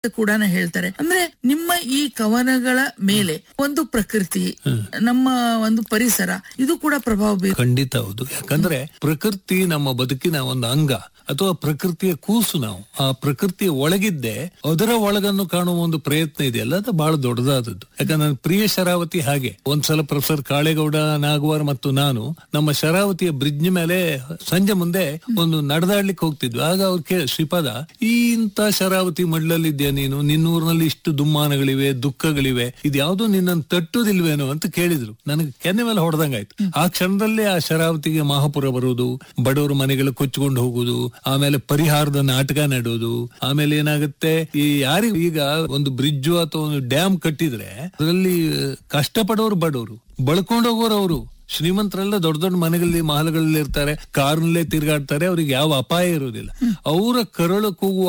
ಕೂಡ ಹೇಳ್ತಾರೆ ಅಂದ್ರೆ ನಿಮ್ಮ ಈ ಕವನಗಳ ಮೇಲೆ ಒಂದು ಪ್ರಕೃತಿ ನಮ್ಮ ಒಂದು ಪರಿಸರ ಇದು ಕೂಡ ಪ್ರಭಾವ ಬೀರ್ ಖಂಡಿತ ಹೌದು ಯಾಕಂದ್ರೆ ಪ್ರಕೃತಿ ನಮ್ಮ ಬದುಕಿನ ಒಂದು ಅಂಗ ಅಥವಾ ಪ್ರಕೃತಿಯ ಕೂಸು ನಾವು ಆ ಪ್ರಕೃತಿಯ ಒಳಗಿದ್ದೆ ಅದರ ಒಳಗನ್ನು ಕಾಣುವ ಒಂದು ಪ್ರಯತ್ನ ಇದೆಯಲ್ಲ ಅದು ಬಹಳ ದೊಡ್ಡದಾದದ್ದು ಯಾಕಂದ್ರೆ ನನ್ನ ಪ್ರಿಯ ಶರಾವತಿ ಹಾಗೆ ಒಂದ್ಸಲ ಪ್ರೊಫೆಸರ್ ಕಾಳೇಗೌಡ ನಾಗವಾರ್ ಮತ್ತು ನಾನು ನಮ್ಮ ಶರಾವತಿಯ ಬ್ರಿಡ್ಜ್ ಮೇಲೆ ಸಂಜೆ ಮುಂದೆ ಒಂದು ನಡೆದಾಡ್ಲಿಕ್ಕೆ ಹೋಗ್ತಿದ್ವಿ ಆಗ ಅವ್ರು ಕೇಳ ಶ್ರೀಪಾದ ಈ ಇಂತ ಶರಾವತಿ ಮಡ್ಲಲ್ಲಿದ್ಯಾ ನೀನು ನಿನ್ನೂರಿನಲ್ಲಿ ಇಷ್ಟು ದುಮ್ಮಾನಗಳಿವೆ ದುಃಖಗಳಿವೆ ಇದ್ಯಾವುದೋ ನಿನ್ನನ್ನು ತಟ್ಟುದಿಲ್ವೇನೋ ಅಂತ ಕೇಳಿದ್ರು ನನಗೆ ಕೆನ್ನೆ ಮೇಲೆ ಹೊಡೆದಂಗಾಯ್ತು ಆ ಕ್ಷಣದಲ್ಲೇ ಆ ಶರಾವತಿಗೆ ಮಹಾಪುರ ಬರುವುದು ಬಡವರ ಮನೆಗಳು ಕೊಚ್ಚಿಕೊಂಡು ಹೋಗುದು ಆಮೇಲೆ ಪರಿಹಾರದ ನಾಟಕ ನಡೆಯೋದು ಆಮೇಲೆ ಏನಾಗುತ್ತೆ ಈ ಯಾರಿಗೂ ಈಗ ಒಂದು ಬ್ರಿಡ್ಜ್ ಅಥವಾ ಒಂದು ಡ್ಯಾಮ್ ಕಟ್ಟಿದ್ರೆ ಅದರಲ್ಲಿ ಕಷ್ಟಪಡೋರು ಬಡವರು ಬಳ್ಕೊಂಡು ಹೋಗೋರು ಅವರು ಶ್ರೀಮಂತರೆಲ್ಲ ದೊಡ್ಡ ದೊಡ್ಡ ಮನೆಗಳಲ್ಲಿ ಮಹಲ್ಗಳಲ್ಲಿ ಇರ್ತಾರೆ ಕಾರ್ನಲ್ಲೇ ತಿರುಗಾಡ್ತಾರೆ ಅವ್ರಿಗೆ ಯಾವ ಅಪಾಯ ಇರುವುದಿಲ್ಲ ಅವರ ಕರಳು ಕೂಗುವ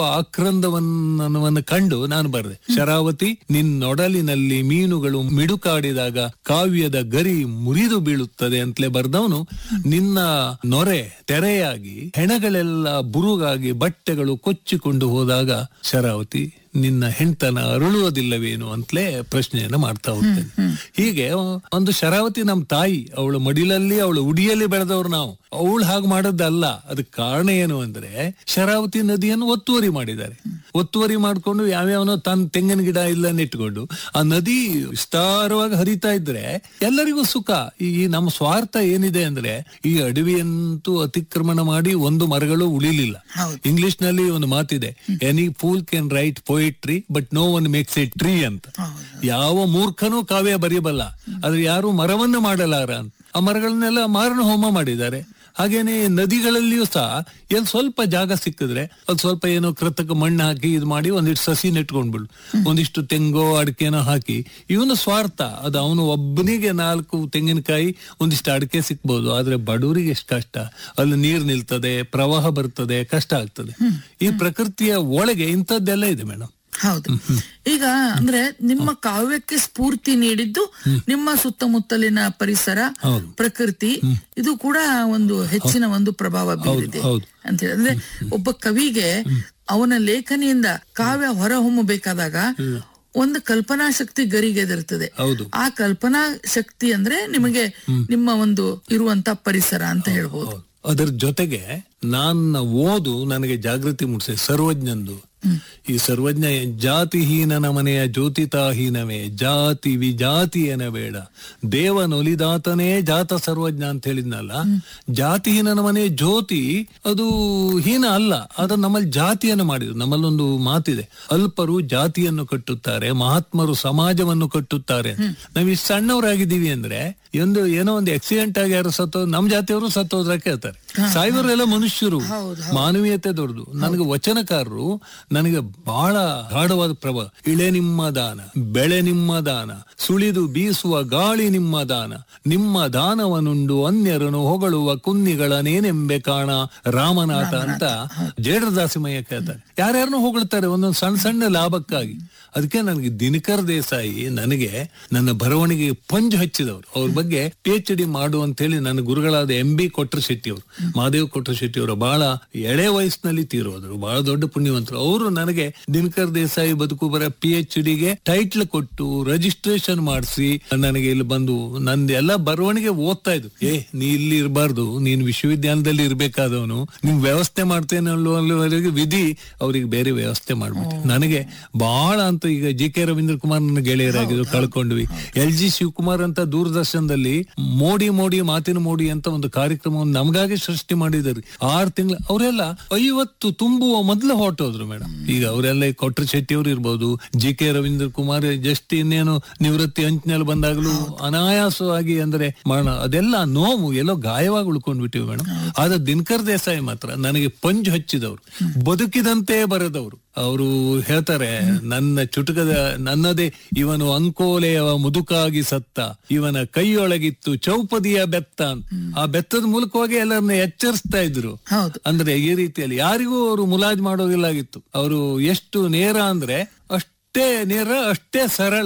ಆಕ್ರಂದವನ್ನ ಕಂಡು ನಾನು ಬರೆದೆ ಶರಾವತಿ ನಿನ್ನೊಡಲಿನಲ್ಲಿ ಮೀನುಗಳು ಮಿಡುಕಾಡಿದಾಗ ಕಾವ್ಯದ ಗರಿ ಮುರಿದು ಬೀಳುತ್ತದೆ ಅಂತಲೇ ಬರ್ದವನು ನಿನ್ನ ನೊರೆ ತೆರೆಯಾಗಿ ಹೆಣಗಳೆಲ್ಲ ಬುರುಗಾಗಿ ಬಟ್ಟೆಗಳು ಕೊಚ್ಚಿಕೊಂಡು ಹೋದಾಗ ಶರಾವತಿ ನಿನ್ನ ಹೆಂಡತನ ಅರಳುವುದಿಲ್ಲವೇನು ಅಂತಲೇ ಪ್ರಶ್ನೆಯನ್ನ ಮಾಡ್ತಾ ಹೋಗ್ತೇನೆ ಹೀಗೆ ಒಂದು ಶರಾವತಿ ನಮ್ ತಾಯಿ ಅವಳ ಮಡಿಲಲ್ಲಿ ಅವಳ ಉಡಿಯಲ್ಲಿ ಬೆಳೆದವ್ರು ನಾವು ಅವಳು ಹಾಗೆ ಮಾಡೋದಲ್ಲ ಅದಕ್ಕೆ ಕಾರಣ ಏನು ಅಂದ್ರೆ ಶರಾವತಿ ನದಿಯನ್ನು ಒತ್ತುವರಿ ಮಾಡಿದ್ದಾರೆ ಒತ್ತುವರಿ ಮಾಡ್ಕೊಂಡು ಯಾವ್ಯಾವನೋ ತನ್ನ ತೆಂಗಿನ ಗಿಡ ಇಲ್ಲ ನೆಟ್ಕೊಂಡು ಆ ನದಿ ವಿಸ್ತಾರವಾಗಿ ಹರಿತಾ ಇದ್ರೆ ಎಲ್ಲರಿಗೂ ಸುಖ ಈ ನಮ್ಮ ಸ್ವಾರ್ಥ ಏನಿದೆ ಅಂದ್ರೆ ಈ ಅಡವಿಯಂತೂ ಅತಿಕ್ರಮಣ ಮಾಡಿ ಒಂದು ಮರಗಳು ಉಳಿಲಿಲ್ಲ ಹೌದು. ಇಂಗ್ಲಿಷ್ ನಲ್ಲಿ ಒಂದು ಮಾತಿದೆ any fool can write poetry but no one makes a tree ಅಂತ ಹೌದು. ಯಾವ ಮೂರ್ಖನೂ ಕಾವ್ಯ ಬರೆಯಬಲ್ಲ ಆದ್ರೆ ಯಾರು ಮರವನ್ನು ಮಾಡಲಾರ ಅಂತ ಆ ಮರಗಳನ್ನೆಲ್ಲ ಮಾರಣ ಹೋಮ ಮಾಡಿದ್ದಾರೆ ಹಾಗೇನೆ ನದಿಗಳಲ್ಲಿಯೂ ಸಹ ಎಲ್ಲಿ ಸ್ವಲ್ಪ ಜಾಗ ಸಿಕ್ಕಿದ್ರೆ ಅದು ಸ್ವಲ್ಪ ಏನೋ ಕೃತಕ ಮಣ್ಣು ಹಾಕಿ ಇದು ಮಾಡಿ ಒಂದಿಷ್ಟು ಸಸಿ ನೆಟ್ಕೊಂಡ್ಬಿಡು ಒಂದಿಷ್ಟು ತೆಂಗೋ ಅಡಿಕೆನೋ ಹಾಕಿ ಇವನು ಸ್ವಾರ್ಥ ಅದು ಅವನು ಒಬ್ಬನಿಗೆ ನಾಲ್ಕು ತೆಂಗಿನಕಾಯಿ ಒಂದಿಷ್ಟು ಅಡಿಕೆ ಸಿಕ್ಬೋದು ಆದ್ರೆ ಬಡವರಿಗೆ ಎಷ್ಟು ಕಷ್ಟ ಅಲ್ಲಿ ನೀರು ನಿಲ್ತದೆ ಪ್ರವಾಹ ಬರ್ತದೆ ಕಷ್ಟ ಆಗ್ತದೆ ಈ ಪ್ರಕೃತಿಯ ಒಳಗೆ ಇಂಥದ್ದೆಲ್ಲ ಇದೆ ಮೇಡಮ್ ಹೌದು ಈಗ ಅಂದ್ರೆ ನಿಮ್ಮ ಕಾವ್ಯಕ್ಕೆ ಸ್ಫೂರ್ತಿ ನೀಡಿದ್ದು ನಿಮ್ಮ ಸುತ್ತಮುತ್ತಲಿನ ಪರಿಸರ ಹೌದು. ಪ್ರಕೃತಿ ಇದು ಕೂಡ ಒಂದು ಹೆಚ್ಚಿನ ಒಂದು ಪ್ರಭಾವ ಬೀರಿದೆ ಹೌದು. ಅಂತ ಹೇಳಿ ಅಂದ್ರೆ ಒಬ್ಬ ಕವಿಗೆ ಅವನ ಲೇಖನಿಯಿಂದ ಕಾವ್ಯ ಹೊರಹೊಮ್ಮಬೇಕಾದಾಗ ಒಂದು ಕಲ್ಪನಾ ಶಕ್ತಿ ಗರಿಗೆದಿರ್ತದೆ ಹೌದು ಆ ಕಲ್ಪನಾ ಶಕ್ತಿ ಅಂದ್ರೆ ನಿಮಗೆ ನಿಮ್ಮ ಒಂದು ಇರುವಂತ ಪರಿಸರ ಅಂತ ಹೇಳ್ಬೋದು ಅದರ ಜೊತೆಗೆ ನನ್ನ ಓದು ನನಗೆ ಜಾಗೃತಿ ಮೂಡಿಸಿದೆ ಸರ್ವಜ್ಞಂದು ಈ ಸರ್ವಜ್ಞ ಜಾತಿಹೀನನ ಮನೆಯ ಜ್ಯೋತಿತಾಹೀನವೇ ಜಾತಿ ವಿಜಾತಿಯನ ಬೇಡ ದೇವನೊಲಿದಾತನೇ ಜಾತ ಸರ್ವಜ್ಞ ಅಂತ ಹೇಳಿದ್ನಲ್ಲ ಜಾತಿಹೀನನ ಮನೆಯ ಜ್ಯೋತಿ ಅದು ಹೀನ ಅಲ್ಲ ಅದು ನಮ್ಮಲ್ಲಿ ಜಾತಿಯನ್ನು ಮಾಡಿದ್ರು ನಮ್ಮಲ್ಲೊಂದು ಮಾತಿದೆ ಅಲ್ಪರು ಜಾತಿಯನ್ನು ಕಟ್ಟುತ್ತಾರೆ ಮಹಾತ್ಮರು ಸಮಾಜವನ್ನು ಕಟ್ಟುತ್ತಾರೆ ನಾವ್ ಇಷ್ಟು ಸಣ್ಣವರಾಗಿದ್ದೀವಿ ಅಂದ್ರೆ ಒಂದು ಏನೋ ಒಂದು ಆಕ್ಸಿಡೆಂಟ್ ಆಗಿ ಯಾರು ಸತ್ತೋ ನಮ್ ಜಾತಿಯವರು ಸತ್ತೋದ್ರ ಕೇಳ್ತಾರೆ ಸಾಯುವರೆಲ್ಲ ಮನುಷ್ಯರು ಮಾನವೀಯತೆ ದೊಡ್ಡದು ನನಗೆ ವಚನಕಾರರು ನನಗೆ ಬಹಳ ಗಾಢವಾದ ಪ್ರಭಾವ ಇಳೆ ನಿಮ್ಮ ದಾನ ಬೆಳೆ ನಿಮ್ಮ ದಾನ ಸುಳಿದು ಬೀಸುವ ಗಾಳಿ ನಿಮ್ಮ ದಾನ ನಿಮ್ಮ ದಾನವನುಂಡು ಅನ್ಯರನ್ನು ಹೊಗಳುವ ಕುನ್ನಿಗಳನೇನೆಂಬೆ ಕಾಣ ರಾಮನಾಥ ಅಂತ ಜೇಡರದಾಸಿಮಯ್ಯ ಕೇಳ್ತಾರೆ ಯಾರ್ಯಾರನ್ನು ಹೊಗಳ್ತಾರೆ ಒಂದೊಂದು ಸಣ್ಣ ಸಣ್ಣ ಲಾಭಕ್ಕಾಗಿ ಅದಕ್ಕೆ ನನಗೆ ದಿನಕರ್ ದೇಸಾಯಿ ನನಗೆ ನನ್ನ ಬರವಣಿಗೆ ಪಂಜು ಹಚ್ಚಿದವರು ಅವ್ರ ಬಗ್ಗೆ ಪಿ ಎಚ್ ಡಿ ಮಾಡು ಅಂತ ಹೇಳಿ ನನ್ನ ಗುರುಗಳಾದ ಎಂ ಬಿ ಕೊಟ್ರ ಶೆಟ್ಟಿ ಅವರು ಮಹಾದೇವ್ ಕೊಟ್ರ ಶೆಟ್ಟಿ ಅವರು ಬಹಳ ಎಳೆ ವಯಸ್ಸಿನಲ್ಲಿ ತೀರೋದ್ರು ಬಹಳ ದೊಡ್ಡ ಪುಣ್ಯವಂತರು ಅವರು ನನಗೆ ದಿನಕರ್ ದೇಸಾಯಿ ಬದುಕು ಬರ ಪಿ ಎಚ್ ಡಿಗೆ ಟೈಟ್ಲ್ ಕೊಟ್ಟು ರಿಜಿಸ್ಟ್ರೇಷನ್ ಮಾಡಿಸಿ ನನಗೆ ಇಲ್ಲಿ ಬಂದು ನಂದು ಎಲ್ಲ ಬರವಣಿಗೆ ಓದ್ತಾ ಇದ್ರು ಏ ನೀ ಇಲ್ಲಿ ಇರಬಾರ್ದು ನೀನ್ ವಿಶ್ವವಿದ್ಯಾಲಯದಲ್ಲಿ ಇರ್ಬೇಕಾದವನು ನಿಮ್ ವ್ಯವಸ್ಥೆ ಮಾಡ್ತೇನೆ ಅನ್ನುವವರೆಗೆ ವಿಧಿ ಅವ್ರಿಗೆ ಬೇರೆ ವ್ಯವಸ್ಥೆ ಮಾಡ್ಬಿಟ್ಟು ನನಗೆ ಬಹಳ ಅಂತ ಈಗ ಜಿ ಕೆ ರವೀಂದ್ರ ಕುಮಾರ್ ನನ್ನ ಗೆಳೆಯರಾಗಿದ್ರು ಕಳ್ಕೊಂಡ್ವಿ ಎಲ್ ಜಿ ಶಿವಕುಮಾರ್ ಅಂತ ದೂರದರ್ಶನದಲ್ಲಿ ಮೋಡಿ ಮೋಡಿ ಮಾತಿನ ಮೋಡಿ ಅಂತ ಒಂದು ಕಾರ್ಯಕ್ರಮವನ್ನು ನಮಗಾಗಿ ಸೃಷ್ಟಿ ಮಾಡಿದ್ರು ಆರು ತಿಂಗಳು ಅವರೆಲ್ಲ ಐವತ್ತು ತುಂಬುವ ಮೊದಲು ಹೊರಟೋದ್ರು ಮೇಡಮ್ ಈಗ ಅವರೆಲ್ಲ ಕೊಟ್ರ ಶೆಟ್ಟಿ ಅವರು ಇರ್ಬೋದು G K Ravindra Kumar just ಇನ್ನೇನು ನಿವೃತ್ತಿ ಅಂಚಿನಲ್ಲಿ ಬಂದಾಗಲೂ ಅನಾಯಾಸವಾಗಿ ಅಂದ್ರೆ ಮರಣ ಅದೆಲ್ಲ ನೋವು ಎಲ್ಲೋ ಗಾಯವಾಗಿ ಉಳ್ಕೊಂಡ್ ಬಿಟ್ಟಿವಿ ಮೇಡಮ್ ಆದ್ರೆ ದಿನಕರ್ ದೇಸಾಯಿ ಮಾತ್ರ ನನಗೆ ಪಂಜು ಹಚ್ಚಿದವರು ಬದುಕಿದಂತೆ ಬರೆದವರು ಅವರು ಹೇಳ್ತಾರೆ ನನ್ನ ಚುಟುಕದ ನನ್ನದೇ ಇವನು ಅಂಕೋಲೆಯವ ಮುದುಕಾಗಿ ಸತ್ತ ಇವನ ಕೈಯೊಳಗಿತ್ತು ಚೌಪದಿಯ ಬೆತ್ತ ಅಂತ. ಆ ಬೆತ್ತದ ಮೂಲಕವಾಗಿ ಎಲ್ಲರನ್ನ ಎಚ್ಚರಿಸ್ತಾ ಇದ್ರು ಹೌದು ಅಂದ್ರೆ ಈ ರೀತಿಯಲ್ಲಿ ಯಾರಿಗೂ ಅವರು ಮುಲಾಜ್ ಮಾಡೋದಿಲ್ಲಾಗಿತ್ತು ಅವರು ಎಷ್ಟು ನೇರ ಅಂದ್ರೆ ಅಷ್ಟೇ ನೇರ ಅಷ್ಟೇ ಸರಳ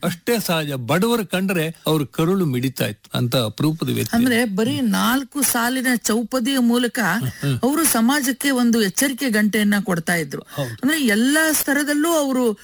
ಅಷ್ಟೇ ಸಹಜ ಬಡವರು ಕಂಡ್ರೆ ಅವ್ರ ಕರುಳು ಮಿಡಿತಾ ಇತ್ತು ಅಂತ ಅಪರೂಪದ ವ್ಯಕ್ತಿ ಅಂದ್ರೆ ಬರೀ ನಾಲ್ಕು ಸಾಲಿನ ಚೌಪದಿಯ ಮೂಲಕ ಅವರು ಸಮಾಜಕ್ಕೆ ಒಂದು ಎಚ್ಚರಿಕೆ ಗಂಟೆಯನ್ನ ಕೊಡ್ತಾ ಇದ್ರು ಅಂದ್ರೆ ಎಲ್ಲಾ ಸ್ತರದಲ್ಲೂ ಅವರು